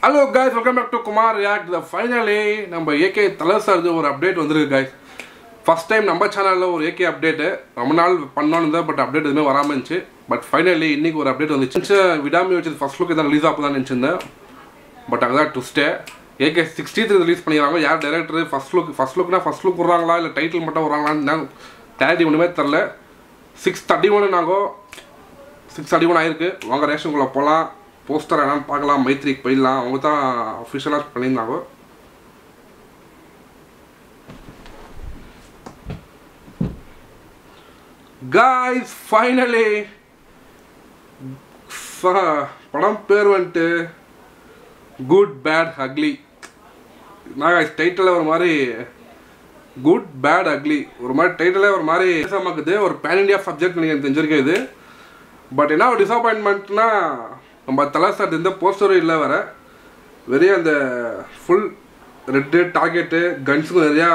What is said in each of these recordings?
hello guys welcome back to Kumar react the finally நம்ம AK தலை சார்து ஒரு அப்டேட் வந்திருக்கு காய்ஸ் ஃபஸ்ட் டைம் நம்ம சேனலில் ஒரு ஏகே அப்டேட்டு ரொம்ப நாள் பண்ணோன்னு இருந்தால் பட் அப்டேட் எதுவுமே வராமல் இருந்துச்சு பட் ஃபைனலி இன்னைக்கு ஒரு அப்டேட் வந்துச்சு விடாமி வச்சது ஃபஸ்ட் லுக் தான் ரிலீஸ் ஆகும் தான் நினச்சிருந்தேன் பட் அங்கதான் ட்விஸ்ட்டே ஏகே சிக்ஸ்டி த்ரீ ரிலீஸ் பண்ணிடுறாங்க யார் டேரக்டர் ஃபஸ்ட் லுக் ஃபஸ்ட் லுக்னா ஃபஸ்ட் லுக் விட்றாங்களா இல்லை டைட்டில் மட்டும் விட்றாங்களான்னு கிளாரிட்டி ஒன்றுமே தெரில சிக்ஸ் தேர்ட்டி ஒன்று நாங்கள் சிக்ஸ் தேர்ட்டி ஒன் ஆயிருக்கு வாங்க ரேஷனுக்குள்ளே போகலாம் போஸ்டர் என்னன்னு பார்க்கலாம் மைத்ரிக்கு போயிடலாம் அவங்க தான் அஃபிஷியலாக பண்ணியிருந்தாங்க காய்ஸ் ஃபைனலி படம் பேர் வந்துட்டு குட் பேட் அக்லி நான் டைட்டில் ஒரு மாதிரி குட் பேட் அக்லி ஒரு மாதிரி டைட்டிலே ஒரு மாதிரி இருக்குது ஒரு பேன் இண்டியா சப்ஜெக்ட் நீங்கள் தெரிஞ்சிருக்கேன் இது பட் என்ன ஒரு டிசப்பாயின்மெண்ட்னா நம்ம தலை சார் எந்த போஸ்டரும் இல்லை வேற வெறும் அந்த ஃபுல் ரெட்டு டார்கெட்டு கன்ஸுக்கும் நிறையா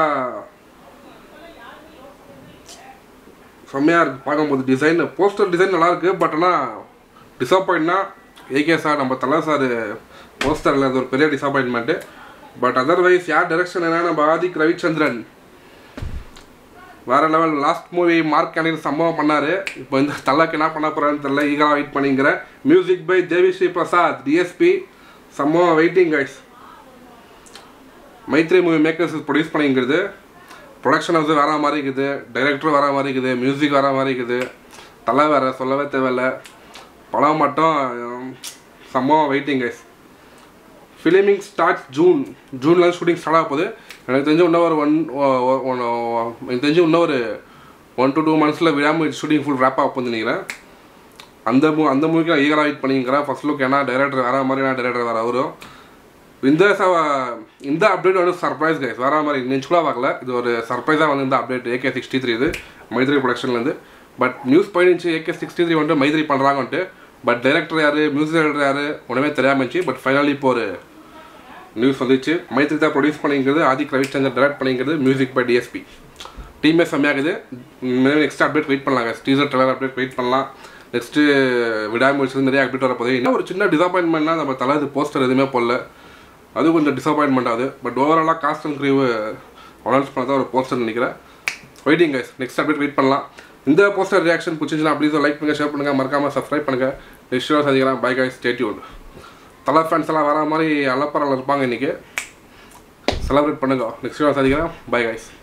செம்மையாக இருக்குது பார்க்கும்போது டிசைன் போஸ்டர் டிசைன் நல்லா இருக்கு பட் ஆனால் டிசப்பாயின்ட்னா ஏகே சார் நம்ம தலை சார் போஸ்டரில் அது ஒரு பெரிய டிசப்பாயின்மெண்ட்டு பட் அதர்வைஸ் யார் டைரக்ஷன் என்ன நம்ம ஆதிக் ரவிச்சந்திரன் வேற லெவல் லாஸ்ட் மூவி மார்க் அணில் சம்பவம் பண்ணாரு இப்போ இந்த தல்லாக்கு என்ன பண்ண போறான்னு தெரியல ஈகரா வெயிட் பண்ணிங்கிற music by Devi Sri Prasad DSP சம்பவம் waiting guys Mythri movie makers produce பண்ணிங்கிறது ப்ரொடக்ஷன் ஹவுஸ் வேற மாதிரி இருக்குது டைரக்டர் வேற மாதிரி இருக்குது மியூசிக் வேற மாதிரி இருக்குது தலை வேற சொல்லவே தேவையில்ல படம் மட்டும் உம், சம்பவம் waiting guys filming start June ஜூனில் ஷூட்டிங் ஸ்டார்ட் ஆக போகுது எனக்கு தெரிஞ்சு இன்னும் ஒரு ஒன் ஒன் எனக்கு தெரிஞ்சு இன்னும் ஒரு ஒன் டு டூ மந்த்ஸில் விடாமல் ஷூட்டிங் ஃபுல் ரேப் ஆக போகுது நினைக்கிறேன் அந்த மூ அந்த மூவிக்கு நான் ஈகராக வெயிட் பண்ணிக்கிறேன் ஃபர்ஸ்ட் லுக் ஏன்னா டைரக்டர் வேற மாதிரி நான் டைரக்டர் வேறு அவரும் இந்த ச- இந்த அப்டேட் வந்து சர்ப்ரைஸ் கைஸ் வேற மாதிரி நினச்சிக்கூட பார்க்கல இது ஒரு சர்ப்ரைஸாக வந்து இந்த அப்டேட் ஏகே சிக்ஸ்டி த்ரீ இது மைத்ரி ப்ரொடக்ஷன்லேருந்து பட் நியூஸ் போயிருந்துச்சு ஏகே சிக்ஸ்டி த்ரீ வந்துட்டு மைத்ரி பண்ணுறாங்கன்ட்டு பட் டைரக்டர் யார் மியூசிக் டைரக்டர் யார் ஒன்றுமே தெரியாமல் இருந்துச்சு பட் ஃபைனலி இப்போ ஒரு நியூஸ் வந்துச்சு மைத்ரி தான் ப்ரொடியூஸ் பண்ணிங்கிறது ஆதிக் ரவிச்சந்தர் டைரக்ட் பண்ணிங்கிறது மியூசிக் பை டிஎஸ்பி டீமே செம்மையாகுது நெக்ஸ்ட் அப்டேட் வெயிட் பண்ணலாம் டீசர் ட்ரெய்லர் அப்டேட் வெயிட் பண்ணலாம் நெக்ஸ்ட்டு விடாமுயற்சி நிறைய அப்டேட் வரப்போகுது இன்னும் ஒரு சின்ன டிசப்பாயின்மெண்ட்னா நம்ம தலை போஸ்டர் எதுவுமே போடல அது கொஞ்சம் டிசப்பாயின்மெண்ட் ஆகுது பட் ஓவராலாக காஸ்ட் அண்ட் க்ரீவ் அனௌன்ஸ் பண்ண ஒரு போஸ்டர் நினைக்கிறேன் waiting guys next update wait பண்ணலாம் இந்த போஸ்டர் ரியாக்ஷன் பிடிச்சிருந்துச்சுன்னா ப்ளீஸ் லைக் பண்ணுங்கள் ஷேர் பண்ணுங்கள் மறக்காமல் சப்ஸ்கிரைப் பண்ணுங்கள் நெக்ஸ்ட் வீடியோ சந்திக்கிறேன் பை கைஸ் ஸ்டேட்யூன் தலை ஃபேன்ஸ் எல்லாம் வர மாதிரி அலப்பறையில் இருப்பாங்க இன்றைக்கி செலிப்ரேட் பண்ணுங்க நெக்ஸ்ட் வீடியோ சந்திக்கிறேன் பை கைஸ்